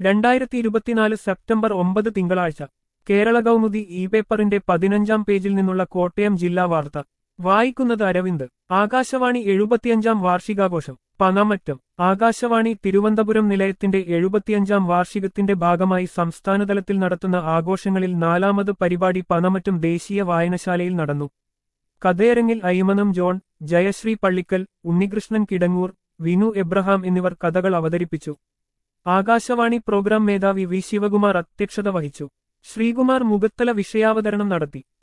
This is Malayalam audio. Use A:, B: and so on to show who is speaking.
A: രണ്ടായിരത്തി ഇരുപത്തിനാല് സെപ്റ്റംബർ ഒമ്പത് തിങ്കളാഴ്ച കേരള കൗമുദി ഇ പേപ്പറിന്റെ പതിനഞ്ചാം പേജിൽ നിന്നുള്ള കോട്ടയം ജില്ലാ വാർത്ത വായിക്കുന്നത് അരവിന്ദ് ആകാശവാണി എഴുപത്തിയഞ്ചാം വാർഷികാഘോഷം പനമറ്റം ആകാശവാണി തിരുവനന്തപുരം നിലയത്തിന്റെ എഴുപത്തിയഞ്ചാം വാർഷികത്തിന്റെ ഭാഗമായി സംസ്ഥാനതലത്തിൽ നടത്തുന്ന ആഘോഷങ്ങളിൽ നാലാമത് പരിപാടി പനമറ്റം ദേശീയ വായനശാലയിൽ നടന്നു കഥയരങ്ങിൽ അയ്മനം ജോൺ ജയശ്രീ പള്ളിക്കൽ ഉണ്ണികൃഷ്ണൻ കിടങ്ങൂർ വിനു എബ്രഹാം എന്നിവർ കഥകൾ അവതരിപ്പിച്ചു ആകാശവാണി പ്രോഗ്രാം മേധാവി വി ശിവകുമാർ അധ്യക്ഷത വഹിച്ചു ശ്രീകുമാർ മുഖത്തല വിഷയാവതരണം നടത്തി